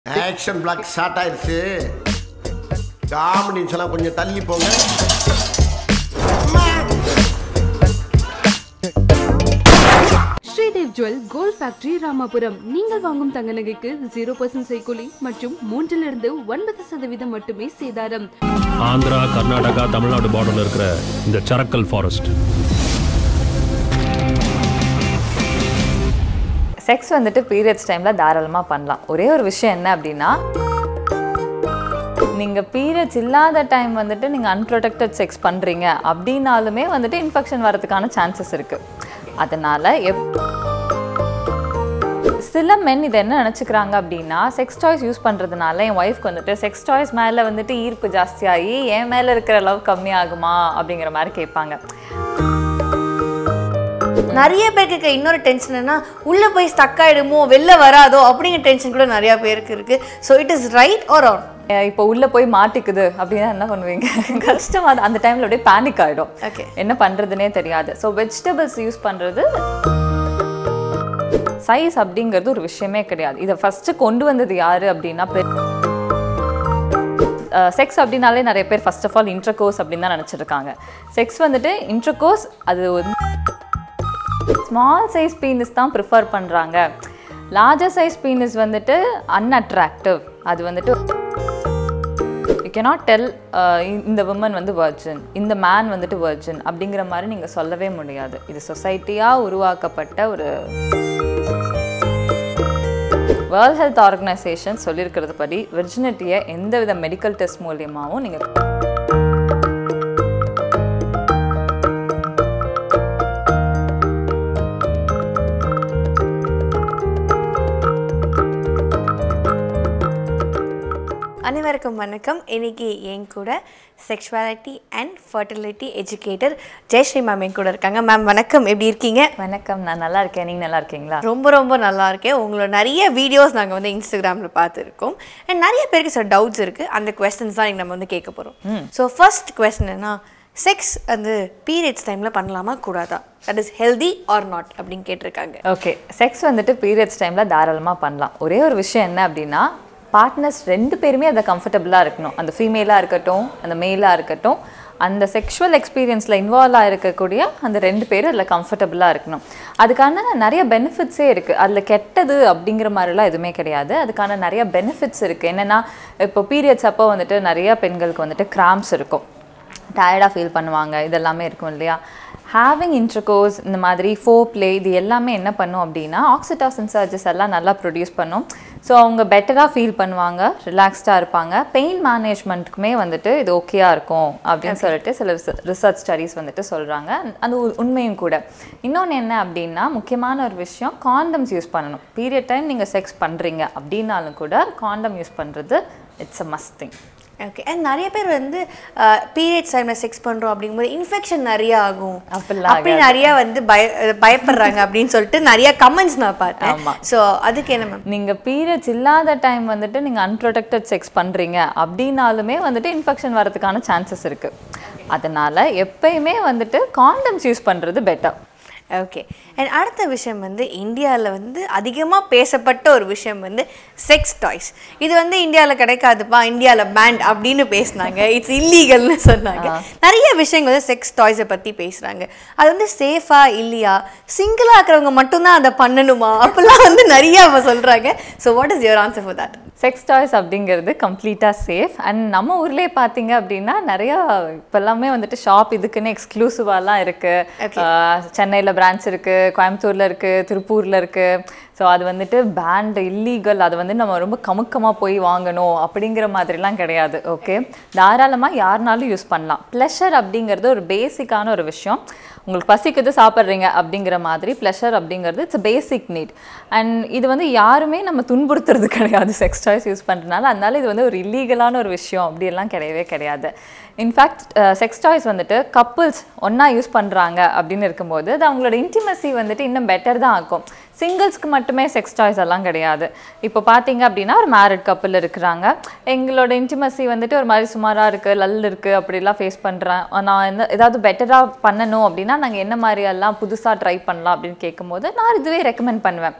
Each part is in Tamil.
ஆக்ஷன் பிளாக் ஸ்டார்ட் ஆயிருச்சு காமெடின்னு சொன்னா கொஞ்சம் தள்ளி போங்க Sridev jewel gold factory Ramapuram நீங்கள் வாங்கும் தங்க நகைக்கு ஜீரோ பர்சன்ட் செய்கூலி மற்றும் மூன்றிலிருந்து ஒன்பது சதவீதம் மட்டுமே சேதாரம் ஆந்திரா கர்நாடகா தமிழ்நாடு பார்டர்ல இருக்கிற இந்த சரக்கல் ஃபாரஸ்ட் செக்ஸ் வந்துட்டு பீரியட்ஸ் டைமில் தாராளமாக பண்ணலாம் ஒரே ஒரு விஷயம் என்ன அப்படின்னா நீங்கள் பீரியட்ஸ் இல்லாத டைம் வந்துட்டு நீங்கள் அன்ப்ரொடெக்டட் செக்ஸ் பண்ணுறீங்க அப்படின்னாலுமே வந்துட்டு இன்ஃபெக்ஷன் வரதுக்கான சான்சஸ் இருக்குது அதனால் எப் சில மென் இதை என்ன நினச்சிக்கிறாங்க அப்படின்னா செக்ஸ் டாய்ஸ் யூஸ் பண்ணுறதுனால என் ஒய்ஃப்க்கு வந்துட்டு செக்ஸ் டாய்ஸ் மேலே வந்துட்டு ஈர்ப்பு ஜாஸ்தியாகி என் மேலே இருக்கிற லவ் கம்மியாகுமா அப்படிங்கிற மாதிரி கேட்பாங்க நிறைய பேருக்கு இருக்க இன்னொரு டென்ஷன் என்ன உள்ள போய் ஸ்டக் ஆயிடுமோ வெளில வராதோ அப்படிங்கிற டென்ஷன் கூட நிறைய பேருக்கு இருக்கு so it is right or on ah இப்போ உள்ள போய் மாட்டிக்குது அப்படின்னா என்ன பண்ணுவீங்க கஷ்டமா அது- அந்த டைம்ல அப்படியே பேனிக் ஆயிடும் Okay. என்ன பண்றதுனே தெரியாது ஸோ வெஜிடபிள்ஸ் யூஸ் பண்றது சைஸ் அப்படிங்கிறது ஒரு விஷயமே கிடையாது இதை ஃபர்ஸ்ட் கொண்டு வந்தது யாரு அப்படின்னா செக்ஸ் அப்படின்னாலே நிறைய பேர் ஃபர்ஸ்ட் ஆஃப் ஆல் இன்டர்கோர்ஸ் அப்படின்னு தான் நினச்சிருக்காங்க செக்ஸ் வந்துட்டு இன்டர்கோர்ஸ் அது ஸ்மால் சைஸ் பீனிஸ் தான் ப்ரிஃபர் பண்ணுறாங்க லார்ஜர் சைஸ் பீனிஸ் வந்துட்டு அன்அட்ராக்டிவ் அது வந்துட்டு யூ cannot டெல் இந்த விமன் வந்து வர்ஜின் இந்த மேன் வந்துட்டு வர்ஜின் அப்படிங்கிற மாதிரி நீங்கள் சொல்லவே முடியாது இது சொசைட்டியாக உருவாக்கப்பட்ட ஒரு வேர்ல்ட் ஹெல்த் ஆர்கனைசேஷன் சொல்லியிருக்கிறது படி விர்ஜினிட்டியை எந்தவித மெடிக்கல் டெஸ்ட் மூலியமாகவும் நீங்கள் அனைவருக்கும் வணக்கம் இன்னைக்கு என் கூட sexuality and fertility educator Jayashree ma'am என் கூட இருக்காங்க மேம் வணக்கம் எப்படி இருக்கீங்க வணக்கம் நான் நல்லா இருக்கேன் நீங்கள் நல்லா இருக்கீங்களா ரொம்ப ரொம்ப நல்லா இருக்கேன் உங்களோட நிறைய வீடியோஸ் நாங்கள் வந்து இன்ஸ்டாகிராமில் பார்த்துருக்கோம் அண்ட் நிறைய பேருக்கு சில டவுட்ஸ் இருக்குது அந்த கொஸ்டின்ஸ் தான் இன்னைக்கு நம்ம வந்து கேட்க போகிறோம் ஸோ ஃபர்ஸ்ட் கொஸ்டின் என்ன செக்ஸ் வந்து பீரியட்ஸ் டைமில் பண்ணலாமா கூடாதா that is healthy or not அப்படின்னு கேட்டிருக்காங்க ஓகே செக்ஸ் வந்துட்டு பீரியட்ஸ் டைமில் தாராளமாக பண்ணலாம் ஒரே ஒரு விஷயம் என்ன அப்படின்னா பார்ட்னர்ஸ் ரெண்டு பேருமே அதை கம்ஃபர்டபுளாக இருக்கணும் அந்த ஃபீமேலாக இருக்கட்டும் அந்த மேலாக இருக்கட்டும் அந்த செக்ஷுவல் எக்ஸ்பீரியன்ஸில் இன்வால்வ் ஆகிருக்கக்கூடிய அந்த ரெண்டு பேரும் அதில் கம்ஃபர்டபுளாக இருக்கணும் அதுக்கான நிறைய பெனிஃபிட்ஸே இருக்குது அதில் கெட்டது அப்படிங்கிற மாதிரிலாம் எதுவுமே கிடையாது அதுக்கான நிறைய பெனிஃபிட்ஸ் இருக்குது என்னென்னா இப்போ பீரியட்ஸ் அப்போ வந்துட்டு நிறைய பெண்களுக்கு வந்துட்டு கிராம்ஸ் இருக்கும் டயர்டாக ஃபீல் பண்ணுவாங்க இதெல்லாமே இருக்கும் இல்லையா ஹேவிங் இன்டர்கோர்ஸ் இந்த மாதிரி ஃபோ ப்ளே இது எல்லாமே என்ன பண்ணும் அப்படின்னா ஆக்சிடாசின் சர்ஜஸ் எல்லாம் நல்லா ப்ரொடியூஸ் பண்ணும் ஸோ அவங்க பெட்டராக ஃபீல் பண்ணுவாங்க ரிலாக்ஸ்டாக இருப்பாங்க பெயின் மேனேஜ்மெண்ட்டுக்குமே வந்துட்டு இது ஓகேயாக இருக்கும் அப்படின்னு சொல்லிட்டு சில ரிசர்ச் ஸ்டடீஸ் வந்துட்டு சொல்கிறாங்க அது உ- உண்மையும் கூட இன்னொன்று என்ன அப்படின்னா முக்கியமான ஒரு விஷயம் காண்டம்ஸ் யூஸ் பண்ணணும் பீரியட் டைம் நீங்கள் செக்ஸ் பண்ணுறீங்க அப்படின்னாலும் கூட காண்டம் யூஸ் பண்ணுறது it's a must thing okay and நிறைய பேர் வந்து பீரியட்ஸ் டைமில் செக்ஸ் பண்ணுறோம் அப்படிங்கும்போது இன்ஃபெக்ஷன் நிறைய ஆகும் அப்படிலாம் அப்படி நிறைய வந்து பய பயப்படுறாங்க அப்படின்னு சொல்லிட்டு நிறைய கமெண்ட்ஸ் நான் பார்த்தேன் ஆமா. ஸோ அதுக்கு என்ன மேம் நீங்க பீரியட்ஸ் இல்லாத டைம் வந்துட்டு நீங்க அன்ப்ரொடெக்டட் செக்ஸ் பண்றீங்க அப்படின்னாலுமே வந்துட்டு இன்ஃபெக்ஷன் வரதுக்கான சான்சஸ் இருக்கு அதனால எப்பயுமே வந்துட்டு காண்டம்ஸ் யூஸ் பண்றது பெட்டர் ஓகே அண்ட் அடுத்த விஷயம் வந்து இந்தியாவில் வந்து அதிகமாக பேசப்பட்ட ஒரு விஷயம் வந்து செக்ஸ் டாய்ஸ் இது வந்து இந்தியாவில் கிடைக்காதுப்பா இந்தியாவில் பேண்ட் அப்படின்னு பேசுனாங்க இட்ஸ் இல்லீகல்னு சொன்னாங்க நிறைய விஷயங்கள் வந்து செக்ஸ் டாய்ஸை பற்றி பேசுகிறாங்க அது வந்து சேஃபா இல்லையா சிங்கிளாக இருக்கிறவங்க மட்டும்தான் அதை பண்ணணுமா அப்படிலாம் வந்து நிறைய அவங்க சொல்கிறாங்க so what is your answer for that sex toys அப்படிங்கிறது கம்ப்ளீட்டாக சேஃப் அண்ட் நம்ம ஊர்லேயே பார்த்தீங்க அப்படின்னா நிறையா இப்போ எல்லாமே வந்துட்டு ஷாப் இதுக்குன்னு எக்ஸ்க்ளூசிவாலாம் இருக்குது சென்னையில் பிரான்ச் இருக்குது கோயம்புத்தூரில் இருக்குது திருப்பூரில் இருக்குது ஸோ அது வந்துட்டு பேண்ட் இல்லீகல் அது வந்து நம்ம ரொம்ப கமுக்கமாக போய் வாங்கணும் அப்படிங்கிற மாதிரிலாம் கிடையாது ஓகே தாராளமாக யாருனாலும் யூஸ் பண்ணலாம் ப்ளஷர் அப்படிங்கிறது ஒரு பேசிக்கான ஒரு விஷயம் உங்களுக்கு பசிக்குது சாப்பிட்றீங்க அப்படிங்கிற மாதிரி ப்ளஷர் அப்படிங்கிறது இட்ஸ் பேசிக் நீட் அண்ட் இது வந்து யாருமே நம்ம துன்புறுத்துறது கிடையாது செக்ஸ் டாய்ஸ் யூஸ் பண்ணுறதுனால அதனால இது வந்து ஒரு இல்லீகலான ஒரு விஷயம் அப்படியெல்லாம் கிடையவே கிடையாது இன்ஃபேக்ட் செக்ஸ் டாய்ஸ் வந்துட்டு கப்புள்ஸ் ஒன்றா யூஸ் பண்ணுறாங்க அப்படின்னு இருக்கும்போது அது அவங்களோட இன்டிமசி வந்துட்டு இன்னும் பெட்டர் தான் ஆக்கும் சிங்கிள்ஸ்க்கு மட்டுமே செக்ஸ் டாய்ஸ் எல்லாம் கிடையாது இப்போ பார்த்தீங்க அப்படின்னா ஒரு மேரிட் கப்பல் இருக்கிறாங்க எங்களோட இன்டிமசி வந்துட்டு ஒரு மாதிரி சுமாராக இருக்குது லல் இருக்குது அப்படிலாம் ஃபேஸ் பண்ணுறேன் நான் என்ன ஏதாவது பெட்டராக பண்ணணும் அப்படின்னா நாங்கள் என்ன மாதிரி எல்லாம் புதுசாக ட்ரை பண்ணலாம் அப்படின்னு கேட்கும்போது நான் இதுவே ரெக்கமெண்ட் பண்ணுவேன்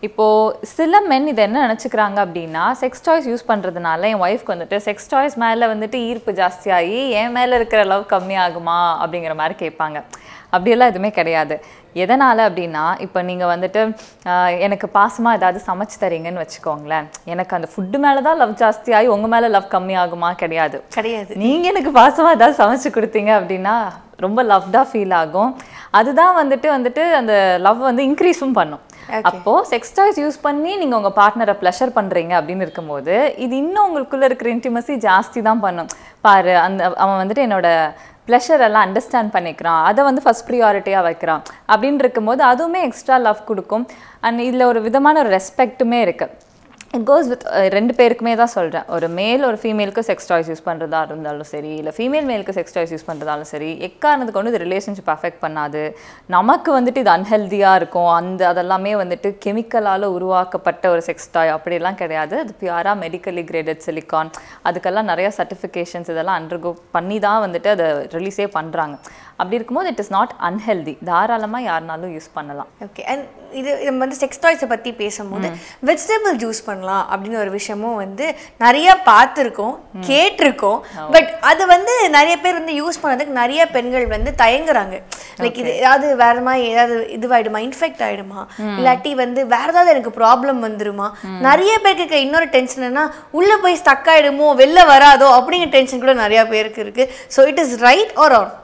இப்போது சில மென் இதை என்ன நினச்சிக்கிறாங்க அப்படின்னா செக்ஸ் டாய்ஸ் யூஸ் பண்ணுறதுனால என் ஒய்ஃப்க்கு வந்துட்டு செக்ஸ் டாய்ஸ் மேலே வந்துட்டு ஈர்ப்பு ஜாஸ்தியாகி என் மேலே இருக்கிற லவ் கம்மியாகுமா அப்படிங்கிற மாதிரி கேட்பாங்க அப்படியெல்லாம் எதுவுமே கிடையாது எதனால் அப்படின்னா இப்போ நீங்கள் வந்துட்டு ஆஹ், எனக்கு பாசமாக ஏதாவது சமைச்சு தரீங்கன்னு வச்சுக்கோங்களேன் எனக்கு அந்த ஃபுட்டு மேலே தான் லவ் ஜாஸ்தியாகி உங்கள் மேலே லவ் கம்மியாகுமா கிடையாது கிடையாது நீங்கள் எனக்கு பாசமாக ஏதாவது சமைச்சு கொடுத்தீங்க அப்படின்னா ரொம்ப லவ்டாக ஃபீல் ஆகும் அதுதான் வந்துட்டு வந்துட்டு அந்த லவ் வந்து இன்க்ரீஸும் பண்ணும் அப்போ செக்ஸ் டாய்ஸ் யூஸ் பண்ணி நீங்க உங்க பார்ட்னரை ப்ளஷர் பண்றீங்க அப்படின்னு இருக்கும்போது இது இன்னும் உங்களுக்குள்ள இருக்கிற இன்டிமசி ஜாஸ்தி தான் பண்ணும் பாரு அந்த அவன் வந்துட்டு என்னோட ப்ளஷர் எல்லாம் அண்டர்ஸ்டாண்ட் பண்ணிக்கிறான் அதை வந்து ஃபஸ்ட் ப்ரியாரிட்டியாக வைக்கிறான் அப்படின்னு இருக்கும்போது அதுவுமே எக்ஸ்ட்ரா லவ் கொடுக்கும் அண்ட் இதில் ஒரு விதமான ஒரு ரெஸ்பெக்ட்டுமே இருக்குது இட் கோஸ் வித் ரெண்டு பேருக்குமே தான் சொல்கிறேன் ஒரு மேல் ஒரு ஃபீமேலுக்கு செக்ஸ் டாய்ஸ் யூஸ் பண்ணுறதா இருந்தாலும் சரி இல்லை ஃபீமேல் மேலுக்கு செக்ஸ் டாய்ஸ் யூஸ் பண்ணுறதாலும் சரி எக்காரணத்துக்கு கொண்டு இது ரிலேஷன்ஷிப் அஃபெக்ட் பண்ணாது நமக்கு வந்துட்டு இது அன்ஹெல்தியாக இருக்கும் அந்த அதெல்லாமே வந்துட்டு கெமிக்கலால் உருவாக்கப்பட்ட ஒரு செக்ஸ் டாய் அப்படிலாம் கிடையாது அது பியூராக மெடிக்கலி கிரேடட் சிலிக்கான் அதுக்கெல்லாம் நிறைய சர்டிஃபிகேஷன்ஸ் இதெல்லாம் அண்டர்கோ பண்ணி தான் வந்துட்டு அதை ரிலீஸே பண்ணுறாங்க அப்படி இருக்கும்போது இட் இஸ் நாட் அன்ஹெல்தி தாராளமாக யாருனாலும் யூஸ் பண்ணலாம் ஓகே அண்ட் இது நம்ம வந்து செக்ஸ் டாய்ஸை பற்றி பேசும்போது வெஜிடபிள் ஜூஸ் பண்ணலாம் அப்படின்னு ஒரு விஷயமும் வந்து நிறைய பார்த்துருக்கோம் கேட்டிருக்கோம் பட் அது வந்து நிறைய பேர் வந்து யூஸ் பண்ணதுக்கு நிறைய பெண்கள் வந்து தயங்குறாங்க லைக் இது ஏதாவது வேற மாதிரி ஏதாவது இதுவாயிடுமா இன்ஃபெக்ட் ஆயிடுமா இல்லாட்டி வந்து வேற ஏதாவது எனக்கு ப்ராப்ளம் வந்துருமா நிறைய பேருக்கு இருக்க இன்னொரு டென்ஷன் என்ன உள்ள போய் ஸ்டக் ஆயிடுமோ வெளில வராதோ அப்படிங்கிற டென்ஷன் கூட நிறைய பேருக்கு இருக்கு so it is right or on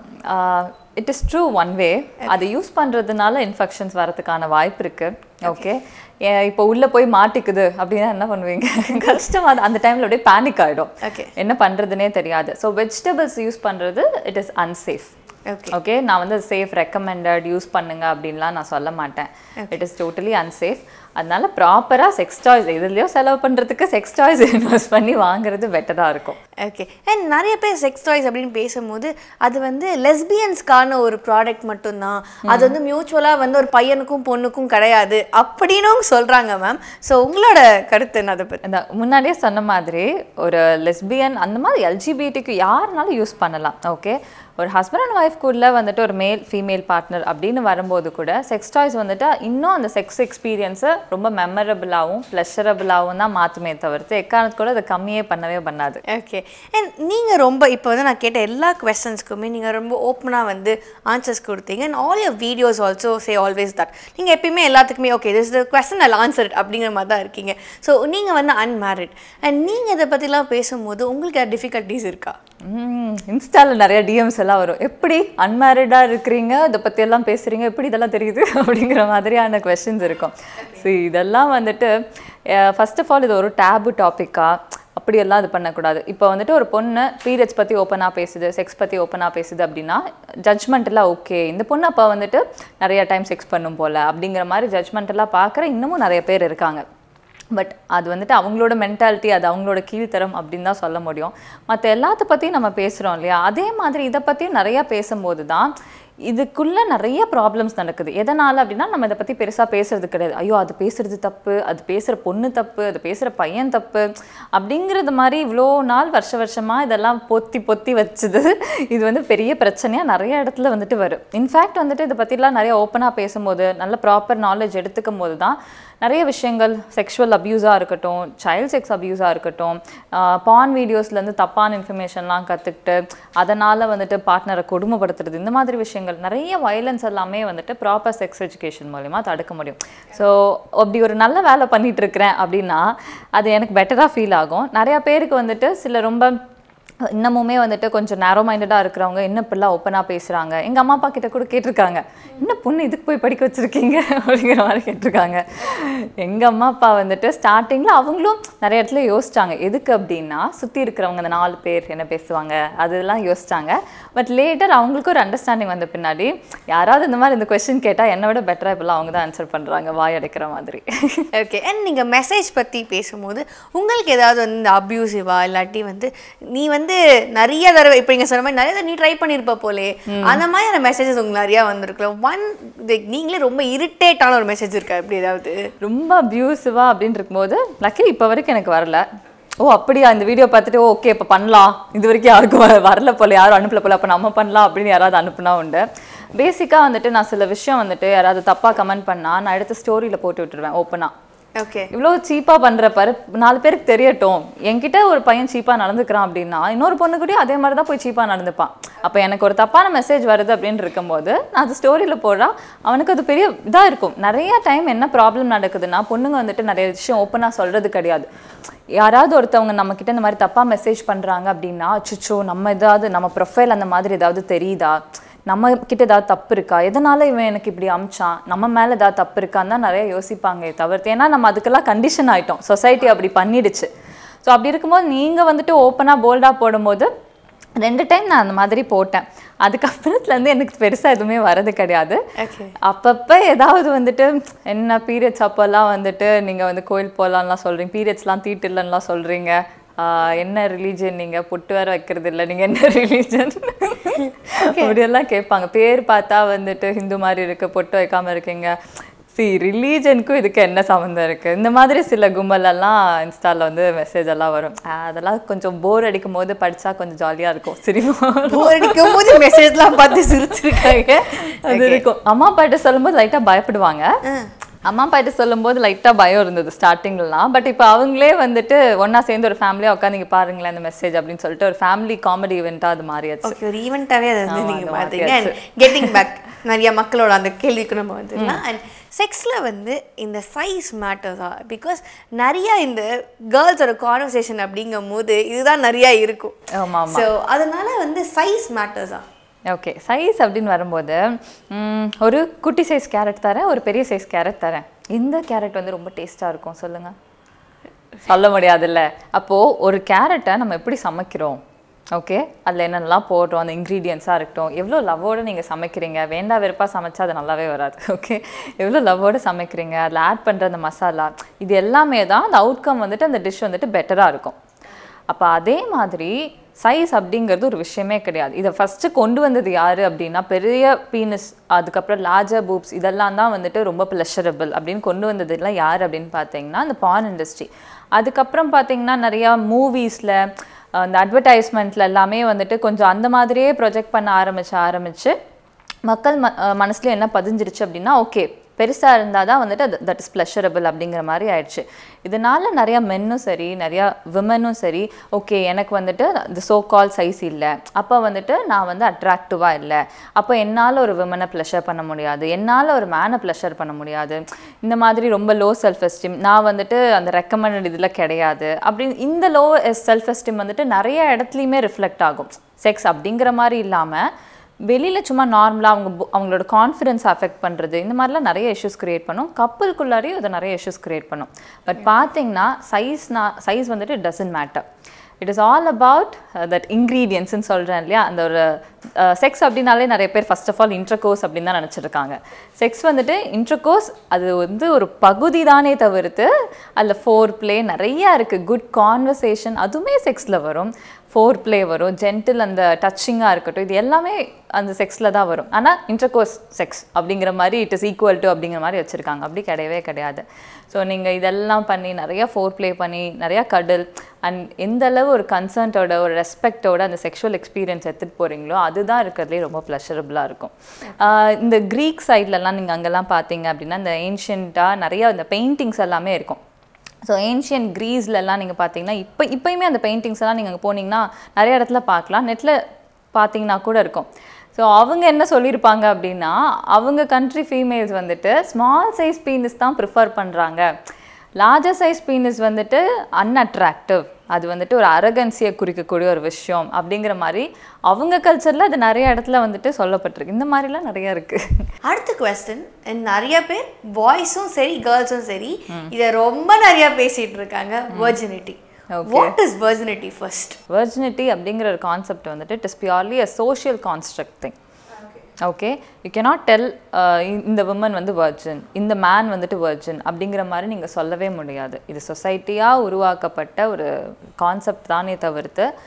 it is true one way அதை யூஸ் பண்ணுறதுனால இன்ஃபெக்ஷன்ஸ் வரதுக்கான வாய்ப்பு இருக்கு ஓகே இப்போ உள்ளே போய் மாட்டிக்குது அப்படின்னா என்ன பண்ணுவீங்க கஷ்டமா அது- அந்த டைமில் அப்படியே பேனிக் ஆகிடும் Okay. என்ன பண்ணுறதுனே தெரியாது ஸோ வெஜிடபிள்ஸ் யூஸ் பண்ணுறது it is unsafe okay okay நான் வந்து சேஃப் ரெக்கமெண்டட் யூஸ் பண்ணுங்க அப்படின்லாம் நான் சொல்ல மாட்டேன் இட் இஸ் டோட்டலி அன்சேஃப் அதனால ப்ராப்பராக செக்ஸ் டாய்ஸ் இதுலேயோ செலவு பண்ணுறதுக்கு செக்ஸ் டாய்ஸ் இன்வெஸ்ட் பண்ணி வாங்குறது பெட்டராக இருக்கும் ஓகே அண்ட் நிறைய பேர் செக்ஸ் டாய்ஸ் அப்படின்னு பேசும்போது அது வந்து லெஸ்பியன்ஸ்க்கான ஒரு ப்ராடக்ட் மட்டும்தான் அது வந்து மியூச்சுவலாக வந்து ஒரு பையனுக்கும் பொண்ணுக்கும் கிடையாது அப்படின்னும் சொல்கிறாங்க மேம் ஸோ உங்களோட கருத்து என்ன அதை பற்றி இந்த முன்னாடியே சொன்ன மாதிரி ஒரு லெஸ்பியன் அந்த மாதிரி எல்ஜிபிடிக்கு யாருனாலும் யூஸ் பண்ணலாம் ஓகே ஒரு ஹஸ்பண்ட் அண்ட் ஒய்ஃப்குள்ளே வந்துட்டு ஒரு மேல் ஃபீமேல் பார்ட்னர் அப்படின்னு வரும்போது கூட செக்ஸ் டாய்ஸ் வந்துட்டு இன்னும் அந்த செக்ஸ் எக்ஸ்பீரியன்ஸை ரொம்ப மெமரபிளாகவும் ப்ளஷரபிளாகவும் தான் மாற்றுமே தவிர்த்து எக்காரணத்து கூட அதை கம்மியே பண்ணவே பண்ணாது ஓகே அண்ட் நீங்கள் ரொம்ப இப்போ வந்து நான் கேட்ட எல்லா கொஸ்டின்ஸ்க்குமே நீங்கள் ரொம்ப ஓப்பனாக வந்து ஆன்சர்ஸ் கொடுத்தீங்க and all your videos also say always that நீங்கள் எப்பயுமே எல்லாத்துக்குமே okay this the question I answer அப்படிங்கிற மாதிரி தான் இருக்கீங்க ஸோ நீங்கள் வந்து அன்மேரிட் அண்ட் நீங்கள் இதை பற்றிலாம் பேசும்போது உங்களுக்கு டிஃபிகல்ட்டிஸ் இருக்கா இன்ஸ்டாவில் நிறைய டிஎம்ஸ் எல்லாம் வரும் எப்படி அன்மேரிடாக இருக்கிறீங்க இதை பற்றி எல்லாம் பேசுகிறீங்க எப்படி இதெல்லாம் தெரியுது அப்படிங்கிற மாதிரியான கொஸ்டின்ஸ் இருக்கும் ஸோ இதெல்லாம் வந்துட்டு ஃபர்ஸ்ட் ஆஃப் ஆல் இது ஒரு டேபு டாப்பிக்காக அப்படியெல்லாம் இது பண்ணக்கூடாது இப்போ வந்துட்டு ஒரு பொண்ணு பீரியட்ஸ் பற்றி ஓப்பனாக பேசுது செக்ஸ் பற்றி ஓப்பனாக பேசுது அப்படின்னா ஜட்ஜ்மெண்ட் எல்லாம் ஓகே இந்த பொண்ணு அப்போ வந்துட்டு நிறைய டைம் செக்ஸ் பண்ணும் போல் அப்படிங்கிற மாதிரி ஜட்ஜ்மெண்ட் எல்லாம் பார்க்குற இன்னமும் நிறைய பேர் இருக்காங்க பட் அது வந்துட்டு அவங்களோட மென்டாலிட்டி அது அவங்களோட கீழ்த்தரம் அப்படின்னு தான் சொல்ல முடியும் மற்ற எல்லாத்த பற்றியும் நம்ம பேசுகிறோம் இல்லையா அதே மாதிரி இதை பற்றியும் நிறையா பேசும்போது தான் இதுக்குள்ள நிறைய ப்ராப்ளம்ஸ் நடக்குது எதனால் அப்படின்னா நம்ம இதை பற்றி பெருசாக பேசுறது கிடையாது ஐயோ அது பேசுறது தப்பு அது பேசுகிற பொண்ணு தப்பு அது பேசுகிற பையன் தப்பு அப்படிங்கிறது மாதிரி இவ்வளோ நாள் வருஷ வருஷமாக இதெல்லாம் பொத்தி பொத்தி வச்சுது இது வந்து பெரிய பிரச்சனையாக நிறைய இடத்துல வந்துட்டு வரும் இன்ஃபேக்ட் வந்துட்டு இதை பற்றிலாம் நிறைய ஓப்பனாக பேசும்போது நல்ல ப்ராப்பர் நாலேஜ் எடுத்துக்கும் போது தான் நிறைய விஷயங்கள் செக்ஷுவல் அப்யூஸாக இருக்கட்டும் சைல்ட் செக்ஸ் அப்யூஸாக இருக்கட்டும் பான் வீடியோஸ்லேருந்து தப்பான இன்ஃபர்மேஷன்லாம் கற்றுக்கிட்டு அதனால் வந்துட்டு பார்ட்னரை கொடுமைப்படுத்துறது இந்த மாதிரி விஷயங்கள் நிறைய வயலன்ஸ் எல்லாமே வந்துட்டு ப்ராப்பர் செக்ஸ் எஜுகேஷன் மூலிமா தடுக்க முடியும் ஸோ அப்படி ஒரு நல்ல வேலை பண்ணிட்டு இருக்கிறேன் அப்படின்னா அது எனக்கு பெட்டராக ஃபீல் ஆகும் நிறையா பேருக்கு வந்துட்டு சில ரொம்ப இன்னமுமே வந்துட்டு கொஞ்சம் நேரோ மைண்டடாக இருக்கிறவங்க என்ன இப்படிலாம் ஓப்பனாக பேசுகிறாங்க எங்கள் அம்மா அப்பா கிட்ட கூட கேட்டிருக்காங்க என்ன பொண்ணு இதுக்கு போய் படிக்க வச்சுருக்கீங்க அப்படிங்கிற மாதிரி கேட்டிருக்காங்க எங்கள் அம்மா அப்பா வந்துட்டு ஸ்டார்டிங்கில் அவங்களும் நிறைய இடத்துல யோசிச்சாங்க எதுக்கு அப்படின்னா சுற்றி இருக்கிறவங்க அந்த நாலு பேர் என்ன பேசுவாங்க அதெல்லாம் யோசிச்சாங்க பட் லேட்டர் அவங்களுக்கும் ஒரு அண்டர்ஸ்டாண்டிங் வந்த பின்னாடி யாராவது இந்த மாதிரி இந்த கொஸ்டின் கேட்டால் என்னை விட பெட்டராக இப்போல்லாம் அவங்க தான் ஆன்சர் பண்ணுறாங்க வாய் அடைக்கிற மாதிரி ஓகே அண்ட் நீங்கள் மெசேஜ் பற்றி பேசும்போது உங்களுக்கு ஏதாவது வந்து இந்த அப்யூசிவா இல்லாட்டி வந்து நீ வந்து நிறைய தடவை இப்போ நீங்கள் சொன்ன மாதிரி நிறைய தடவை நீ ட்ரை பண்ணியிருப்ப போலே அந்த மாதிரியான மெசேஜஸ் உங்களுக்கு நிறையா வந்திருக்கலாம் ஒன் நீங்களே ரொம்ப இரிட்டேட்டான ஒரு மெசேஜ் இருக்கா எப்படி ஏதாவது ரொம்ப அப்யூசிவா அப்படின்னு இருக்கும்போது லக்கிலி இப்போ வரைக்கும் எனக்கு வரல ஓ அப்படியா இந்த வீடியோ பார்த்துட்டு ஓகே இப்போ பண்ணலாம் இது வரைக்கும் யாருக்கும் வ- வரல போல யாரும் அனுப்பல போல அப்போ நம்ம பண்ணலாம் அப்படின்னு யாராவது அனுப்புனா உண்டு பேசிக்காக வந்துட்டு நான் சில விஷயம் வந்துட்டு யாராவது தப்பாக கமெண்ட் பண்ணால் நான் எடுத்து ஸ்டோரியில் போட்டு விட்டுருவேன் ஓப்பனாக ஓகே இவ்வளோ சீப்பாக பண்ணுற பாரு நாலு பேருக்கு தெரியட்டும் என்கிட்ட ஒரு பையன் சீப்பாக நடந்துக்கிறான் அப்படின்னா இன்னொரு பொண்ணு கூடயும் அதே மாதிரி தான் போய் சீப்பாக நடந்துப்பான் அப்போ எனக்கு ஒரு தப்பான மெசேஜ் வருது அப்படின்னு இருக்கும்போது நான் அது ஸ்டோரியில் போடுறா அவனுக்கு அது பெரிய இதாக இருக்கும் நிறைய டைம் என்ன ப்ராப்ளம் நடக்குதுன்னா பொண்ணுங்க வந்துட்டு நிறைய விஷயம் ஓப்பனாக சொல்கிறது கிடையாது யாராவது ஒருத்தவங்க நம்ம கிட்ட இந்த மாதிரி தப்பாக மெசேஜ் பண்ணுறாங்க அப்படின்னா அச்சுச்சோ நம்ம ஏதாவது நம்ம ப்ரொஃபைல் அந்த மாதிரி ஏதாவது தெரியுதா நம்ம கிட்ட ஏதாவது தப்பு இருக்கா எதனால இவன் எனக்கு இப்படி அமிச்சான் நம்ம மேல ஏதாவது தப்பு இருக்கான்னு தான் நிறைய யோசிப்பாங்க தவிர்த்து ஏன்னா நம்ம அதுக்கெல்லாம் கண்டிஷன் ஆயிட்டோம் சொசைட்டி அப்படி பண்ணிடுச்சு ஸோ அப்படி இருக்கும்போது நீங்க வந்துட்டு ஓப்பனாக போல்டாக போடும்போது ரெண்டு டைம் நான் அந்த மாதிரி போட்டேன் அதுக்கப்புறத்துலேருந்து எனக்கு பெருசாக எதுவுமே வரது கிடையாது Okay. அப்பப்போ ஏதாவது வந்துட்டு என்ன பீரியட்ஸ் அப்போல்லாம் வந்துட்டு நீங்கள் வந்து கோயில் போகலான்லாம் சொல்கிறீங்க பீரியட்ஸ்லாம் தீட்டு இல்லைன்னுலாம் சொல்கிறீங்க என்ன ரிலீஜன் நீங்கள் பொட்டு வேற வைக்கிறது இல்லை நீங்கள் என்ன ரிலீஜன் அப்படியெல்லாம் கேட்பாங்க பேர் பார்த்தா வந்துட்டு ஹிந்து மாதிரி இருக்கு பொட்டு வைக்காம இருக்கீங்க சி ரிலீஜனுக்கும் இதுக்கு என்ன சம்மந்தம் இருக்குது இந்த மாதிரி சில கும்பலெல்லாம் இன்ஸ்டாவில் வந்து மெசேஜ் எல்லாம் வரும் ஆஹ் அதெல்லாம் கொஞ்சம் போர் அடிக்கும் போது படித்தா கொஞ்சம் ஜாலியாக இருக்கும் சிரிப்பா போர் அடிக்கும் போது மெசேஜ்லாம் பார்த்து சிரிச்சிருக்காங்க அது இருக்கும் அம்மா அப்பாட்ட சொல்லும்போது லைட்டாக பயப்படுவாங்க அம்மா அப்பாட்ட சொல்லும்போது லைட்டாக பயம் இருந்தது ஸ்டார்டிங்லாம் பட் இப்போ அவங்களே வந்துட்டு ஒண்ணா சேர்ந்து ஒரு ஃபேமிலியாக உட்காந்து இங்க பாருங்களேன் இந்த மெசேஜ் அப்படின்னு சொல்லிட்டு ஒரு ஃபேமிலி காமெடி இவெண்ட்டாக அது மாறியாச்சு ஓகே ஒரு ஈவெண்ட்டாகவே அதை வந்து ஆமா, நீங்கள் அந்த பார்த்தீங்க மாதிரி அண்ட் கெட்டிங் பேக் நிறைய மக்களோட அந்த கேள்விக்கு நம்ம வந்துடலாம் அண்ட் செக்ஸில் வந்து இந்த சைஸ் மேட்டர்ஸா பிகாஸ் நிறைய இந்த கேர்ள்ஸோட கான்வர்சேஷன் அப்படிங்கும் போது இதுதான் நிறைய இருக்கும் ஆமா, ஆமா. ஸோ அதனால வந்து சைஸ் மேட்டர்ஸா ஓகே சைஸ் அப்படின்னு வரும்போது ம், ஒரு குட்டி சைஸ் கேரட் தரேன் ஒரு பெரிய சைஸ் கேரட் தரேன் இந்த கேரட் வந்து ரொம்ப டேஸ்ட்டாக இருக்கும் சொல்லுங்க சொல்ல முடியாதுல்ல அப்போது ஒரு கேரட்டை நம்ம எப்படி சமைக்கிறோம் ஓகே அதில் என்னென்னலாம் போடுறோம் அந்த இன்க்ரீடியன்ஸாக இருக்கட்டும் எவ்வளோ லவ்வோடு நீங்கள் சமைக்கிறீங்க வேண்டா வெறுப்பா சமைச்சா அது நல்லாவே வராது ஓகே எவ்வளோ லவ்வோடு சமைக்கிறீங்க அதில் ஆட் பண்ணுற அந்த மசாலா இது எல்லாமே தான் அந்த அவுட்கம் வந்துட்டு அந்த டிஷ் வந்துட்டு பெட்டராக இருக்கும் அப்போ அதே மாதிரி சைஸ் அப்படிங்கிறது ஒரு விஷயமே கிடையாது இதை ஃபஸ்ட்டு கொண்டு வந்தது யார் அப்படின்னா பெரிய பீனஸ் அதுக்கப்புறம் லார்ஜர் பூப்ஸ் இதெல்லாம் தான் வந்துட்டு ரொம்ப ப்ளஷரபிள் அப்படின்னு கொண்டு வந்ததுலாம் யார் அப்படின்னு பார்த்தீங்கன்னா அந்த பான் இண்டஸ்ட்ரி அதுக்கப்புறம் பார்த்தீங்கன்னா நிறையா மூவிஸில் அந்த அட்வர்டைஸ்மெண்ட்டில் எல்லாமே வந்துட்டு கொஞ்சம் அந்த மாதிரியே ப்ரொஜெக்ட் பண்ண ஆரம்பிச்சு ஆரம்பிச்சு மக்கள் ம அஹ் மனசுல என்ன பதிஞ்சிருச்சு அப்படின்னா ஓகே பெருசாக இருந்தால் தான் வந்துட்டு அது தட் இஸ் ப்ளஷரபிள் அப்படிங்கிற மாதிரி ஆயிடுச்சு இதனால நிறையா மென்னும் சரி நிறையா விமனும் சரி ஓகே எனக்கு வந்துட்டு இந்த சோ கால் சைஸ் இல்லை அப்போ வந்துட்டு நான் வந்து அட்ராக்டிவாக இல்லை அப்போ என்னால் ஒரு விமனை ப்ளஷர் பண்ண முடியாது என்னால் ஒரு மேனை ப்ளஷர் பண்ண முடியாது இந்த மாதிரி ரொம்ப லோ செல்ஃப் எஸ்டீம் நான் வந்துட்டு அந்த ரெக்கமெண்டட் இதில் கிடையாது அப்படின்னு இந்த லோ செல்ஃப் எஸ்டீம் வந்துட்டு நிறைய இடத்துலையுமே ரிஃப்ளெக்ட் ஆகும் செக்ஸ் அப்படிங்கிற மாதிரி இல்லாமல் வெளியில் சும்மா நார்மலாக அவங்க bo- அவங்களோட கான்ஃபிடன்ஸ் அஃபெக்ட் பண்ணுறது இந்த மாதிரிலாம் நிறைய இஷ்யூஸ் க்ரியேட் பண்ணும் கப்பலுக்குள்ளாரையும் அது நிறைய இஷ்யூஸ் க்ரியேட் பண்ணும் பட் பார்த்தீங்கன்னா சைஸ்னா சைஸ் வந்துட்டு doesn't matter it is all about that இன்க்ரீடியன்ஸ்னு சொல்கிறேன் இல்லையா அந்த ஒரு செக்ஸ் அப்படின்னாலே நிறைய பேர் ஃபர்ஸ்ட் ஆஃப் ஆல் இன்டர்கோர்ஸ் அப்படின்னு தான் நினச்சிருக்காங்க செக்ஸ் வந்துட்டு இன்டர்கோர்ஸ் அது வந்து ஒரு பகுதி தானே தவிர்த்து அதில் ஃபோர் ப்ளே நிறையா இருக்குது குட் கான்வர்சேஷன் அதுவுமே செக்ஸில் வரும் ஃபோர் ப்ளே வரும் ஜென்டில் அந்த டச்சிங்காக இருக்கட்டும் இது எல்லாமே அந்த செக்ஸில் தான் வரும் ஆனால் இன்டர்கோர்ஸ் செக்ஸ் அப்படிங்கிற மாதிரி இட் இஸ் ஈக்குவல் டு அப்படிங்கிற மாதிரி வச்சுருக்காங்க அப்படி கிடையவே கிடையாது ஸோ நீங்கள் இதெல்லாம் பண்ணி நிறையா ஃபோர் ப்ளே பண்ணி நிறையா கடல் அண்ட் எந்த அளவு ஒரு கன்சர்ன்ட்டோட ஒரு ரெஸ்பெக்டோட அந்த செக்ஷுவல் எக்ஸ்பீரியன்ஸ் எடுத்துகிட்டு போகிறீங்களோ அதுதான் இருக்கிறதுலே ரொம்ப ப்ளஷரபுளாக இருக்கும் ஆஹ் இந்த க்ரீக் சைட்லலாம் நீங்கள் அங்கெல்லாம் பார்த்தீங்க அப்படின்னா இந்த ஏன்ஷியண்ட்டாக நிறையா இந்த பெயிண்டிங்ஸ் எல்லாமே இருக்கும் ஸோ ஏன்ஷியன் க்ரீஸ்லலாம் நீங்கள் பார்த்தீங்கன்னா இப்போ இப்போயுமே அந்த பெயிண்டிங்ஸ் எல்லாம் நீங்கள் அங்கே போனீங்கன்னா நிறைய இடத்துல பார்க்கலாம் நெட்டில் பார்த்தீங்கன்னா கூட இருக்கும் ஸோ அவங்க என்ன சொல்லியிருப்பாங்க அப்படின்னா அவங்க கண்ட்ரி ஃபீமேல்ஸ் வந்துட்டு ஸ்மால் சைஸ் பீனிஸ் தான் ப்ரிஃபர் பண்ணுறாங்க லார்ஜர் சைஸ் பீனிஸ் வந்துட்டு அன்அட்ராக்டிவ் அது வந்துட்டு ஒரு அரகன்சியை குறிக்கக்கூடிய ஒரு விஷயம் அப்படிங்கிற மாதிரி அவங்க கல்ச்சரில் அது நிறைய இடத்துல வந்துட்டு சொல்லப்பட்டிருக்கு இந்த மாதிரிலாம் நிறைய இருக்குது அடுத்த கொஸ்டின் நிறைய பேர் பாய்ஸும் சரி கேர்ள்ஸும் சரி இதை ரொம்ப நிறைய பேசிட்டு இருக்காங்க virginity Okay. What is virginity first virginity அப்படிங்கிற ஒரு கான்செப்ட் வந்துட்டு it is purely a social construct thing okay you cannot tell இந்த விமன் வந்து வர்ஜின் இந்த மேன் வந்துட்டு வர்ஜின் அப்படிங்கிற மாதிரி நீங்கள் சொல்லவே முடியாது இது சொசைட்டியாக உருவாக்கப்பட்ட ஒரு கான்செப்ட் தானே தவிர்த்து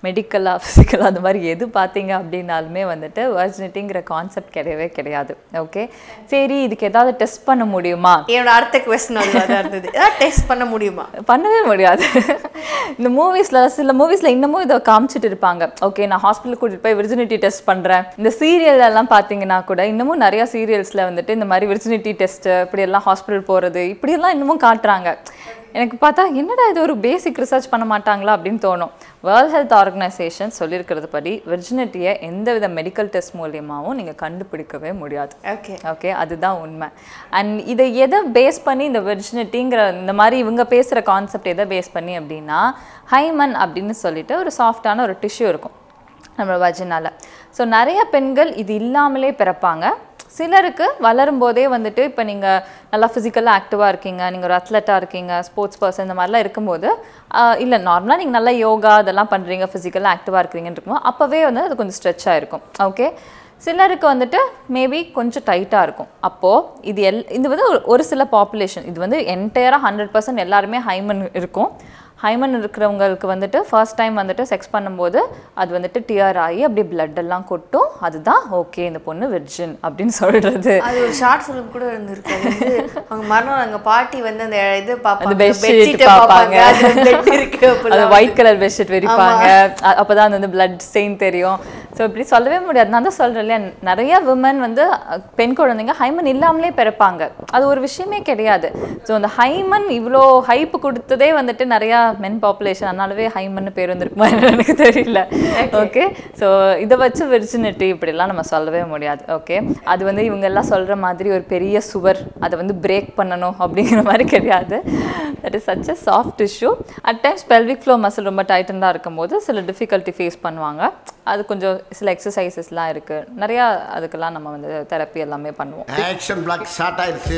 மெடிக்கலாக ஃபிசிக்கலாக அந்த மாதிரி எது பார்த்தீங்க அப்படின்னாலுமே வந்துட்டு வர்ஜினிட்டிங்கிற கான்செப்ட் கிடையவே கிடையாது ஓகே சரி இதுக்கு ஏதாவது டெஸ்ட் பண்ண முடியுமா என்னோட அடுத்த கொஸ்டின் அதுதான் இருந்தது ஏதாவது டெஸ்ட் பண்ண முடியுமா பண்ணவே முடியாது இந்த மூவிஸில் சில மூவிஸில் இன்னமும் இதை காமிச்சிட்டு இருப்பாங்க ஓகே நான் ஹாஸ்பிட்டல் கூட்டிட்டு போய் விர்ஜினிட்டி டெஸ்ட் பண்ணுறேன் இந்த சீரியல் எல்லாம் பார்த்தீங்கன்னா கூட இன்னமும் நிறைய சீரியல்ஸில் வந்துட்டு இந்த மாதிரி விர்ஜினிட்டி டெஸ்ட் இப்படி எல்லாம் ஹாஸ்பிட்டல் போகிறது இப்படியெல்லாம் இன்னமும் காட்டுறாங்க எனக்கு பார்த்தா என்னடா இது ஒரு பேசிக் ரிசர்ச் பண்ண மாட்டாங்களா அப்படின்னு தோணும் வேர்ல்ட் ஹெல்த் ஆர்கனைசேஷன் சொல்லியிருக்கிறது படி விர்ஜினிட்டியை எந்தவித மெடிக்கல் டெஸ்ட் மூலியமாகவும் நீங்கள் கண்டுபிடிக்கவே முடியாது ஓகே ஓகே அதுதான் உண்மை அண்ட் இதை எதை பேஸ் பண்ணி இந்த வெர்ஜினிட்டிங்கிற இந்த மாதிரி இவங்க பேசுகிற கான்செப்ட் எதை பேஸ் பண்ணி அப்படின்னா ஹைமன் அப்படின்னு சொல்லிட்டு ஒரு சாஃப்டான ஒரு டிஷ்யூ இருக்கும் நம்ம வஜினால ஸோ நிறைய பெண்கள் இது இல்லாமலே பிறப்பாங்க சிலருக்கு வளரும் போதே வந்துட்டு இப்போ நீங்கள் நல்லா ஃபிசிக்கலாக ஆக்டிவாக இருக்கீங்க நீங்கள் ஒரு அத்லெட்டாக இருக்கீங்க ஸ்போர்ட்ஸ் பர்சன் இந்த மாதிரிலாம் இருக்கும்போது இல்லை நார்மலாக நீங்கள் நல்லா யோகா அதெல்லாம் பண்ணுறீங்க ஃபிசிக்கலாக ஆக்டிவாக இருக்கிறீங்கன்னு இருக்கும்போது அப்போவே வந்து அது கொஞ்சம் ஸ்ட்ரெச் ஆகிருக்கும் ஓகே சிலருக்கு வந்துட்டு மேபி கொஞ்சம் டைட்டாக இருக்கும் அப்போது இது எல் இது வந்து ஒரு ஒரு சில பாப்புலேஷன் இது வந்து என்டையராக ஹண்ட்ரட் பர்சன்ட் எல்லாருமே ஹைமன் இருக்கும் ஹைமன் இருக்கிறவங்களுக்கு வந்துட்டு ஃபர்ஸ்ட் டைம் வந்துட்டு செக்ஸ் பண்ணும்போது அது வந்துட்டு டியர் ஆகி அப்படியே blood எல்லாம் கொட்டும் அதுதான் ஓகே இந்த பொண்ணு விர்ஜின் அப்படின்னு சொல்கிறது அது ஒரு ஷார்ட் ஃபிலிம் கூட இருந்திருக்கு அது வந்து அவங்க மரணம் எங்க பாட்டி வந்து அந்த இது அந்த பார்ப்பாங்க பெட்ஷீட் பெட்ஷீட்டை பார்ப்பாங்க அதுல blood இருக்கு அது அப்படிலாம் ஒயிட் கலர் பெட்ஷீட் விரிப்பாங்க அ- அப்பதான் அது வந்து பிளட் ஸ்டெயின் தெரியும் ஸோ இப்படி சொல்லவே முடியாது நான் தான் சொல்கிறேன் இல்லையா நிறைய விமன் வந்து அ, பெண் குழந்தைங்க ஹைமன் இல்லாமலே பிறப்பாங்க அது ஒரு விஷயமே கிடையாது ஸோ அந்த ஹைமன் இவ்வளோ ஹைப் கொடுத்ததே வந்துட்டு நிறையா மென் பாப்புலேஷன் அதனாலவே ஹைமன் பேர் வந்திருக்குமா என்னன்னு எனக்கு தெரியல ஓகே ஸோ இதை வச்சு விர்ஜினிட்டி இப்படிலாம் நம்ம சொல்லவே முடியாது ஓகே அது வந்து இவங்க எல்லாம் சொல்கிற மாதிரி ஒரு பெரிய சுவர் அதை வந்து பிரேக் பண்ணணும் அப்படிங்கிற மாதிரி கிடையாது that is such a soft tissue at times pelvic floor muscle ரொம்ப டைட்டண்டாக இருக்கும்போது சில டிஃபிகல்ட்டி ஃபேஸ் பண்ணுவாங்க அது கொஞ்சம் சில எக்ஸசைசஸ்லாம் இருக்குது நிறையா அதுக்கெல்லாம் நம்ம வந்து தெரப்பி எல்லாமே பண்ணுவோம் ஆக்ஷன் பிளாக் ஸ்டார்ட் ஆயிருச்சு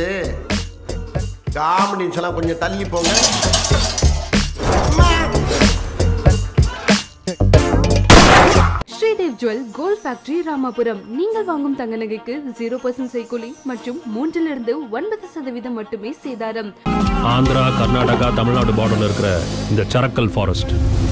காமெடின்ஸ் எல்லாம் கொஞ்சம் தள்ளி போங்க Sridev jewel gold factory Ramapuram நீங்கள் வாங்கும் தங்க நகைக்கு ஜீரோ பர்சன்ட் செய்கூலி மற்றும் மூன்றிலிருந்து ஒன்பது சதவீதம் மட்டுமே சேதாரம் ஆந்திரா கர்நாடகா தமிழ்நாடு பார்டரில் இருக்கிற இந்த சரக்கல் ஃபாரஸ்ட்